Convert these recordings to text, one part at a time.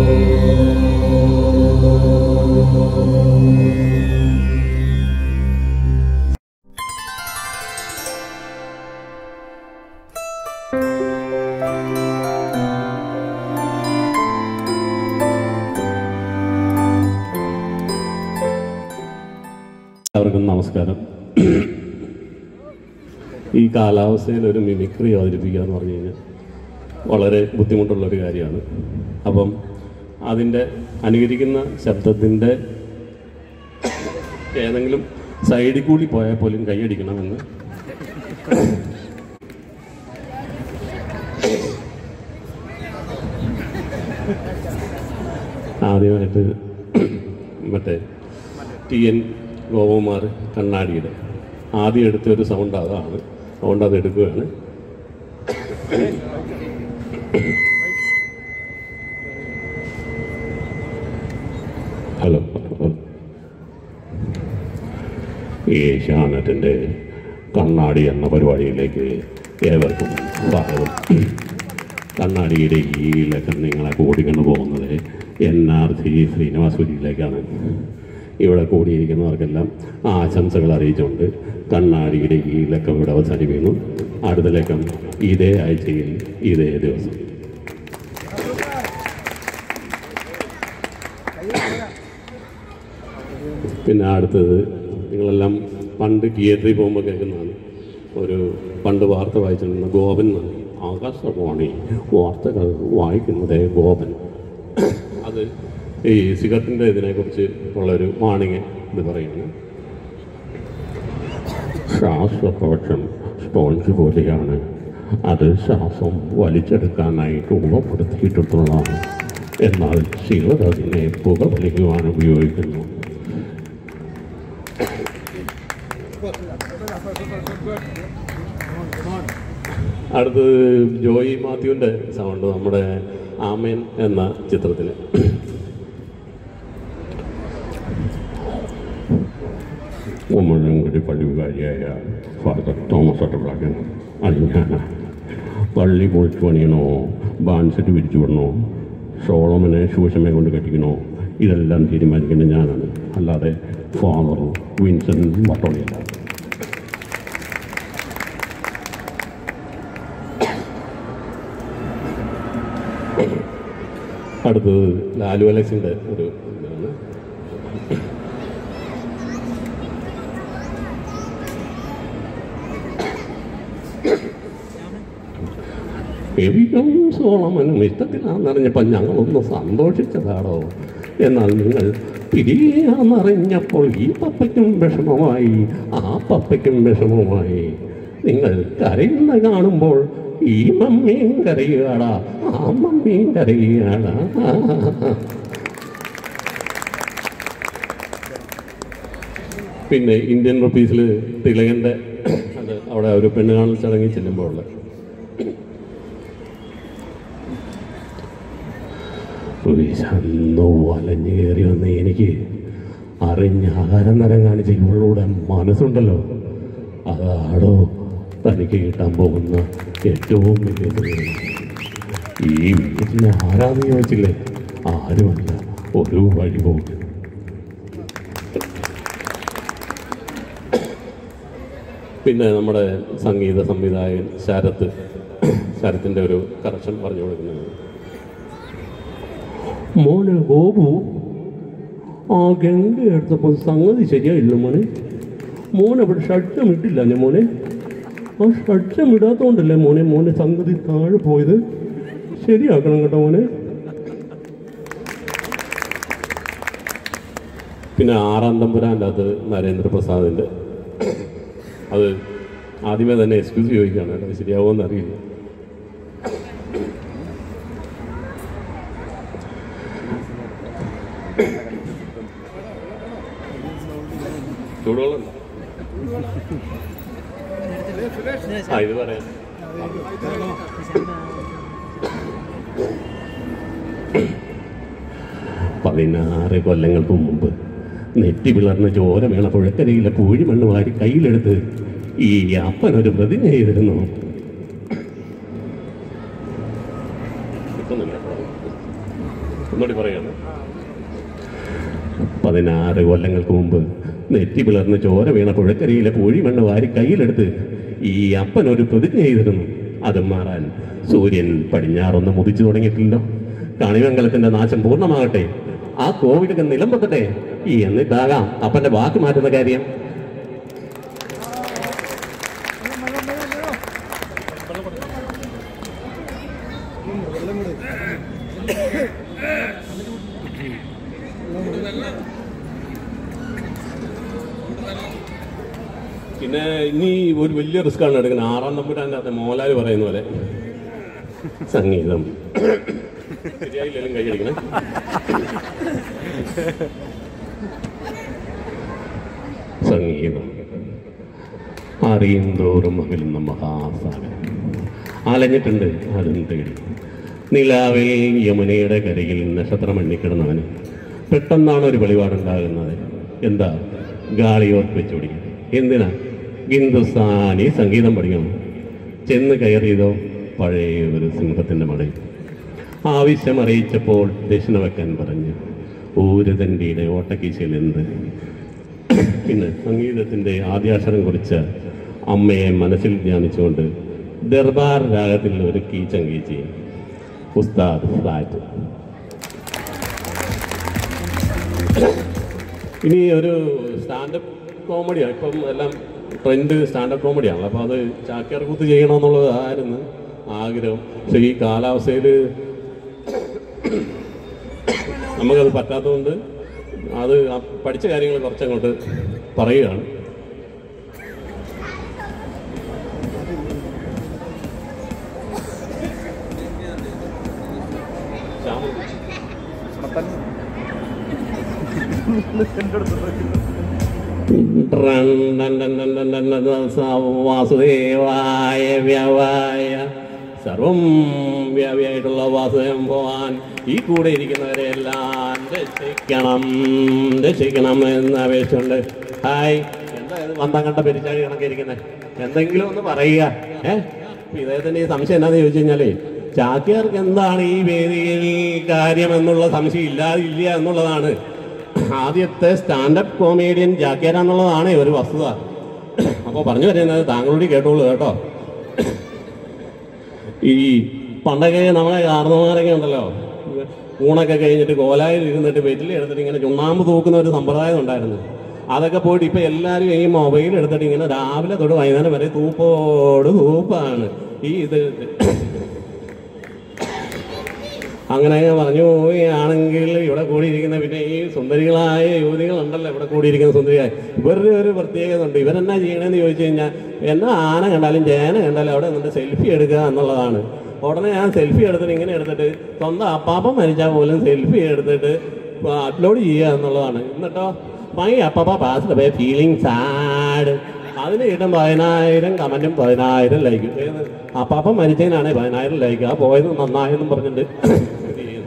എല്ലാവർക്കും നമസ്കാരം ഈ കാലാവസ്ഥയിൽ ഒരു മിമിക്രി അവതരിപ്പിക്കുക എന്ന് പറഞ്ഞു കഴിഞ്ഞാൽ വളരെ ബുദ്ധിമുട്ടുള്ളൊരു കാര്യമാണ് അപ്പം അതിൻ്റെ അനുകരിക്കുന്ന ശബ്ദത്തിൻ്റെ ഏതെങ്കിലും സൈഡിൽ കൂടി പോയാൽ പോലും കൈയടിക്കണമെന്ന് ആദ്യമായിട്ട് മറ്റേ ടി എൻ ഗോപകുമാർ കണ്ണാടിയുടെ ആദ്യം എടുത്ത ഒരു സൗണ്ട് അതാണ് അതുകൊണ്ട് അത് എടുക്കുകയാണ് ഹലോ ഏഷ്യാനെറ്റിൻ്റെ കണ്ണാടി എന്ന പരിപാടിയിലേക്ക് ഏവർക്കും സ്വാഗതം കണ്ണാടിയുടെ ഈ ലക്കം നിങ്ങളെ കൂടിക്കൊണ്ട് പോകുന്നത് എൻ ആർ സി ശ്രീനിവാസുരിയിലേക്കാണ് ഇവിടെ കൂടിയിരിക്കുന്നവർക്കെല്ലാം ആശംസകൾ അറിയിച്ചുകൊണ്ട് കണ്ണാടിയുടെ ഈ ലക്കം ഇവിടെ അവസാനിപ്പിക്കുന്നു അടുത്ത ലക്കം ഇതേ ആഴ്ചയിൽ ഇതേ ദിവസം പിന്നെ അടുത്തത് നിങ്ങളെല്ലാം പണ്ട് തിയേറ്ററിൽ പോകുമ്പോൾ കേൾക്കുന്നതാണ് ഒരു പണ്ട് വാർത്ത വായിച്ചിരുന്ന ഗോപൻ എന്നാണ് ആകാശവാണി വാർത്തകൾ വായിക്കുന്നത് ഗോപൻ അത് ഈ സിഗരറ്റിൻ്റെ ഇതിനെക്കുറിച്ച് ഉള്ളൊരു വാണിങ് ഇത് പറയുന്നു ശ്വാസകോശം സ്പോഞ്ച് പോലെയാണ് അത് ശ്വാസം വലിച്ചെടുക്കാനായിട്ട് ഉപപ്പെടുത്തിയിട്ടുള്ളതാണ് എന്നാൽ ചിലർ അതിനെ പുക വലിക്കുവാൻ ഉപയോഗിക്കുന്നു അടുത്തത് ജോയി മാത്യുവിൻ്റെ സൗണ്ട് നമ്മുടെ ആമേൻ എന്ന ചിത്രത്തിൽ ഉമ്മഴൻകുടി പള്ളി വികാരിയായ ഫാദർ തോമസ് ഒറ്റപ്ലാക്കൻ അത് ഞാനാണ് പള്ളി പൊളിച്ചു പണിയണോ ബാൻസെറ്റ് വിരിച്ചു വിടണോ സോളമനെ ശൂഷമയെ കൊണ്ട് കെട്ടിക്കണോ ഇതെല്ലാം തീരുമാനിക്കേണ്ടത് ഞാനാണ് അല്ലാതെ ഫാദർ വിൻസെൻ്റ് വട്ടോളിയല്ല അടുത്തത് ലാലു അലക്സിൻ്റെ ഒരു ഇതാണ് എവികം സോളമനും ഇഷ്ടത്തിലാണെന്നറിഞ്ഞപ്പോൾ ഞങ്ങളൊന്ന് സന്തോഷിച്ചതാടോ എന്നാൽ നിങ്ങൾ പിരിയാന്നറിഞ്ഞപ്പോൾ ഈ പപ്പയ്ക്കും വിഷമമായി ആ പപ്പയ്ക്കും വിഷമമായി നിങ്ങൾ കരയുന്ന കാണുമ്പോൾ ഈ മമ്മിയും കരയുകയാടാ ആ മമ്മിയും കരയുകയാടാ പിന്നെ ഇന്ത്യൻ റുപ്പീസിൽ തിലകൻ്റെ അത് അവിടെ ഒരു പെണ്ണ് കാണൽ ചടങ്ങിൽ ചെല്ലുമ്പോൾ ഉള്ള വിശന്നു വലഞ്ഞു കയറി വന്ന എനിക്ക് അറിഞ്ഞ ആഹാരം തരം കാണിച്ച ഇവളുടെ മനസ്സുണ്ടല്ലോ അതാടോ തനിക്ക് കിട്ടാൻ പോകുന്ന ഏറ്റവും വലിയ തുക. ഈ വീട്ടിലെ ആരാന്ന് ചോദിച്ചില്ലേ ആരുമല്ല ഒരു വഴി പോകും പിന്നെ നമ്മുടെ സംഗീത സംവിധായകൻ ശരത്ത് ശരത്തിൻ്റെ ഒരു കറക്ഷൻ പറഞ്ഞു കൊടുക്കുന്നത് മോനെ ഗോപു ആ ഗംഗ എടുത്തപ്പോൾ സംഗതി ശരിയായില്ല മോനെ മോനെ അവിടെ ഷഡ്ജം ഇട്ടില്ല ഞാൻ മോനെ ആ ഷഡ്ജം ഇടാത്തോണ്ടല്ലേ മോനെ മോനെ സംഗതി താഴെ പോയത് ശരിയാക്കണം കേട്ടോ മോനെ പിന്നെ ആറാം തമ്പുരാൻ്റെ അത് നരേന്ദ്രപ്രസാദിൻ്റെ അത് ആദ്യമേ തന്നെ എക്സ്ക്യൂസ് ചോദിക്കുകയാണ് കേട്ടോ ശരിയാവുമെന്ന് അറിയില്ല ചൂടുവെള്ളം ആ ഇത് പറയാം പതിനാറ് കൊല്ലങ്ങൾക്ക് മുമ്പ് നെറ്റി പിളർന്ന ചോര വീണ പുഴക്കരയിലെ പൂഴിമണ്ണ് വാരി കയ്യിലെടുത്ത് ഈ അപ്പനൊരു പ്രതിജ്ഞ ചെയ്തിരുന്നു കിട്ടുന്നില്ല കേട്ടോ. ഒന്നുകൂടി പറയാണ് പതിനാറ് കൊല്ലങ്ങൾക്ക് മുമ്പ് നെറ്റി പിളർന്ന് ചോര വീണ പുഴക്കരയിലെ പൂഴിമണ്ണ് വാരി കയ്യിലെടുത്ത് ഈ അപ്പൻ ഒരു പ്രതിജ്ഞ ചെയ്തിരുന്നു അത് മാറാൻ സൂര്യൻ പടിഞ്ഞാറൊന്ന് മുതിച്ചു തുടങ്ങിയിട്ടില്ലല്ലോ കണിമംഗലത്തിന്റെ നാശം പൂർണ്ണമാകട്ടെ ആ കോവിഡൊക്കെ നിലമ്പത്തട്ടെ ഈ എന്നിട്ടാകാം അപ്പന്റെ വാക്ക് മാറ്റുന്ന കാര്യം പിന്നെ ഇനി ഒരു വലിയ റിസ്ക് ആണ് എടുക്കുന്നത് ആറാം തമ്പുരാൻ്റെ അകത്ത് മോഹൻലാൽ പറയുന്ന പോലെ സംഗീതം ശരിയായില്ലെങ്കിലും കൈയടിക്കണേ സംഗീതം അറിയും തോറും അകലുന്ന മഹാസാഗരം അലഞ്ഞിട്ടുണ്ട് അതും തേടി നിലാവിൽ യമുനയുടെ കരയിൽ നക്ഷത്രം എണ്ണിക്കിടന്നവന് പെട്ടെന്നാണ് ഒരു വെളിപാടുണ്ടാകുന്നത് എന്താ ഗാളിയോർക്ക് വെച്ച് പിടിക്കും എന്തിനാ ഹിന്ദുസ്ഥാനി സംഗീതം പഠിക്കണം ചെന്ന് കയറിയതോ പഴയ ഒരു സിംഹത്തിൻ്റെ മടയിൽ ആവശ്യം അറിയിച്ചപ്പോൾ ദക്ഷിണ വെക്കാൻ പറഞ്ഞു ഊരതൻ്റെ ഓട്ടക്കീശയിൽ എന്ത് പിന്നെ സംഗീതത്തിൻ്റെ ആദ്യാക്ഷരം കുറിച്ച അമ്മയെ മനസ്സിൽ ധ്യാനിച്ചുകൊണ്ട് ദർബാർ രാഗത്തിൽ ഒരു കീച്ചങ്കീച്ചി ഉസ്താദ് ഫ്ലാറ്റ് ഇനി ഒരു സ്റ്റാൻഡപ്പ് കോമഡിയാണ് ഇപ്പം എല്ലാം ട്രെൻഡ് സ്റ്റാൻഡപ്പ് കോമഡിയാണ് അപ്പോൾ അത് ചാക്യാർ കൂത്ത് ചെയ്യണമെന്നുള്ളത് ആയിരുന്നു ആഗ്രഹം പക്ഷേ ഈ കാലാവസ്ഥയിൽ നമുക്കത് പറ്റാത്തതുകൊണ്ട് അത് ആ പഠിച്ച കാര്യങ്ങൾ കുറച്ചങ്ങോട്ട് പറയുകയാണ് ശ്യാമം. വാസുദേവായ വ്യവായ സർവം വ്യാപിയായിട്ടുള്ള വാസുദേവം പോവാൻ ഈ കൂടെ ഇരിക്കുന്നവരെ എല്ലാം രക്ഷിക്കണം രക്ഷിക്കണം എന്ന് അപേക്ഷിച്ചുണ്ട് ഹായ് എന്താ ഇത് വന്താൻ കണ്ട പെരിച്ചാഴി കണക്കിരിക്കുന്നത് എന്തെങ്കിലും ഒന്ന് പറയുക ഏഹ് ഇദ്ദേഹത്തിന്റെ ഈ സംശയം എന്താണെന്ന് ചോദിച്ചു കഴിഞ്ഞാലേ ചാക്യാർക്ക് എന്താണ് ഈ വേദിയിൽ കാര്യം എന്നുള്ള സംശയം ഇല്ലാതില്ല എന്നുള്ളതാണ് ആദ്യത്തെ സ്റ്റാൻഡപ്പ് കോമേഡിയൻ ജാക്യാരാന്നുള്ളതാണ് ഒരു വസ്തുത അപ്പോൾ പറഞ്ഞു വരുന്നത് താങ്കളോട് കേട്ടോളൂ കേട്ടോ ഈ പണ്ടൊക്കെ നമ്മളെ കാർന്നമാരൊക്കെ ഉണ്ടല്ലോ ഊണൊക്കെ കഴിഞ്ഞിട്ട് കോലായിൽ ഇരുന്നിട്ട് വെറ്റിൽ എടുത്തിട്ട് ഇങ്ങനെ ചുണ്ണാമ്പ് തൂക്കുന്ന ഒരു സമ്പ്രദായം ഉണ്ടായിരുന്നു അതൊക്കെ പോയിട്ട് ഇപ്പൊ എല്ലാവരും ഈ മൊബൈൽ എടുത്തിട്ട് ഇങ്ങനെ രാവിലെ തൊട്ട് വൈകുന്നേരം വരെ തൂപ്പോട് തൂപ്പാണ് ഈ ഇത് അങ്ങനെ പറഞ്ഞു പോവുകയാണെങ്കിൽ ഇവിടെ കൂടിയിരിക്കുന്ന പിന്നെ ഈ സുന്ദരികളായ യുവതികളുണ്ടല്ലോ ഇവിടെ കൂടിയിരിക്കുന്ന സുന്ദരിയായ ഇവരുടെ ഒരു പ്രത്യേകത ഉണ്ട് ഇവരെന്നാ ചെയ്യണമെന്ന് ചോദിച്ചു കഴിഞ്ഞാൽ എന്നാ ആന കണ്ടാലും ചേന കണ്ടാലും അവിടെ നിന്നിട്ട് സെൽഫി എടുക്കുക എന്നുള്ളതാണ് ഉടനെ ഞാൻ സെൽഫി എടുത്തിട്ട് ഇങ്ങനെ എടുത്തിട്ട് സ്വന്തം അപ്പാപ്പ മരിച്ചാൽ പോലും സെൽഫി എടുത്തിട്ട് അപ്ലോഡ് ചെയ്യുക എന്നുള്ളതാണ് എന്നിട്ടോ മൈ അപ്പാപ്പ പാസ് ബൈ ഫീലിംഗ് സാഡ് അതിന് കിട്ടും പതിനായിരം കമന്റും പതിനായിരം ലൈക്കും ഏത് അപ്പാപ്പ മരിച്ചതിനാണ് പതിനായിരം ലൈക്ക് ആ പോയത് നന്നായെന്നും പറഞ്ഞിട്ട് ഇത് ചെയ്യുന്നു.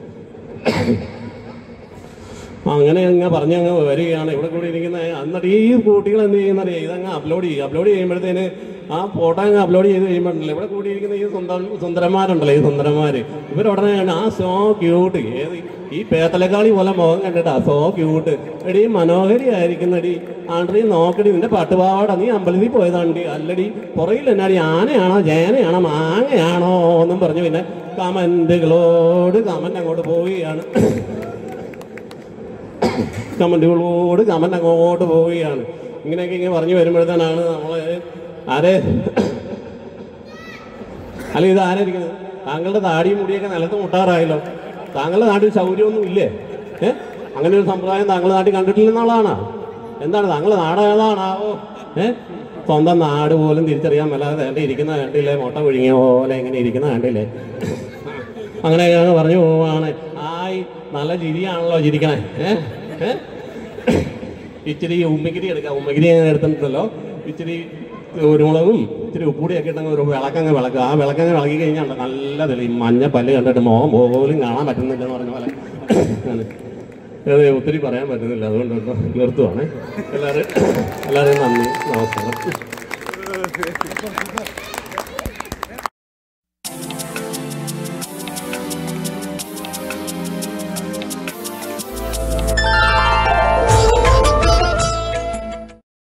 അങ്ങനെ അങ്ങ് പറഞ്ഞ് അങ്ങ് വരികയാണ് ഇവിടെ കൂടി ഇരിക്കുന്ന എന്നിട്ട് ഈ കുട്ടികൾ എന്ത് ചെയ്യുന്നറിയാം ഇതങ്ങ് അപ്ലോഡ് ചെയ്യും അപ്ലോഡ് ചെയ്യുമ്പോഴത്തേന് ആ ഫോട്ടോ അങ്ങ് അപ്ലോഡ് ചെയ്ത് കഴിയുമ്പോഴല്ലേ ഇവിടെ കൂടിയിരിക്കുന്ന ഈ സുന്ദര സുന്ദരന്മാരുണ്ടല്ലോ ഈ സുന്ദരന്മാര് ഇവരുടനെ ആ സോ ക്യൂട്ട് ഏത് ഈ പേത്തലക്കാളി പോലെ മുഖം കണ്ടിട്ടാ സോ ക്യൂട്ട് എടി മനോഹരി ആയിരിക്കുന്നടി ആണ്ടടി നോക്കടി നിന്റെ പട്ടുപാവാട നീ അമ്പലത്തിൽ പോയതാണ്ടി അല്ലടി പുറകിൽ എന്നാടി ആനയാണോ ജേനയാണോ മാങ്ങയാണോ എന്നും പറഞ്ഞു പിന്നെ കമന്റുകളോട് കമന്റ് അങ്ങോട്ട് പോവുകയാണ് കമന്റുകളോട് കമന്റ് അങ്ങോട്ട് പോവുകയാണ് ഇങ്ങനെയൊക്കെ ഇങ്ങനെ പറഞ്ഞു വരുമ്പോഴത്തേനാണ് നമ്മള് ആരെ അല്ല ഇത് ആരായിരിക്കുന്നത് താങ്കളുടെ താടിയും മുടിയൊക്കെ നിലത്ത് മുട്ടാറായല്ലോ താങ്കളുടെ നാട്ടിൽ സൗകര്യമൊന്നും ഇല്ലേ ഏ അങ്ങനെ ഒരു സമ്പ്രദായം താങ്കളുടെ നാട്ടിൽ കണ്ടിട്ടില്ലെന്നുള്ളതാണോ എന്താണ് താങ്കളുടെ നാട് ഏതാണാവോ ഏ സ്വന്തം നാട് പോലും തിരിച്ചറിയാൻ മേലാതെ വേണ്ട ഇരിക്കുന്ന കണ്ടില്ലേ മുട്ട ഒഴുങ്ങിയ പോലെ ഇങ്ങനെ ഇരിക്കുന്ന കണ്ടില്ലേ അങ്ങനെയൊക്കെ പറഞ്ഞു പോവാണ് ആയി നല്ല ചിരിയാണല്ലോ ചിരിക്കണേ ഏ ഏ ഇച്ചിരി ഉമ്മഗിരി എടുക്കാം ഉമ്മഗിരി അങ്ങനെ എടുത്തിട്ടുണ്ടല്ലോ ഇച്ചിരി കുരുമുളകും ഇച്ചിരി ഉപ്പുകൂടിയൊക്കെ ഇട്ടങ്ങ് ഒരു വിളക്കങ്ങ് വിളക്കുക ആ വിളക്കങ്ങ് വിളക്കി കഴിഞ്ഞാൽ നല്ല തെളി മഞ്ഞ പല്ല് കണ്ടിട്ട് മുഖം പോലും കാണാൻ പറ്റുന്നില്ലെന്ന് പറഞ്ഞ പോലെ ആണ്. അതെ ഒത്തിരി പറയാൻ പറ്റുന്നില്ല അതുകൊണ്ട് കേട്ടോ നിർത്തുവാണ് എല്ലാവരും എല്ലാവരെയും നന്ദി നമസ്കാരം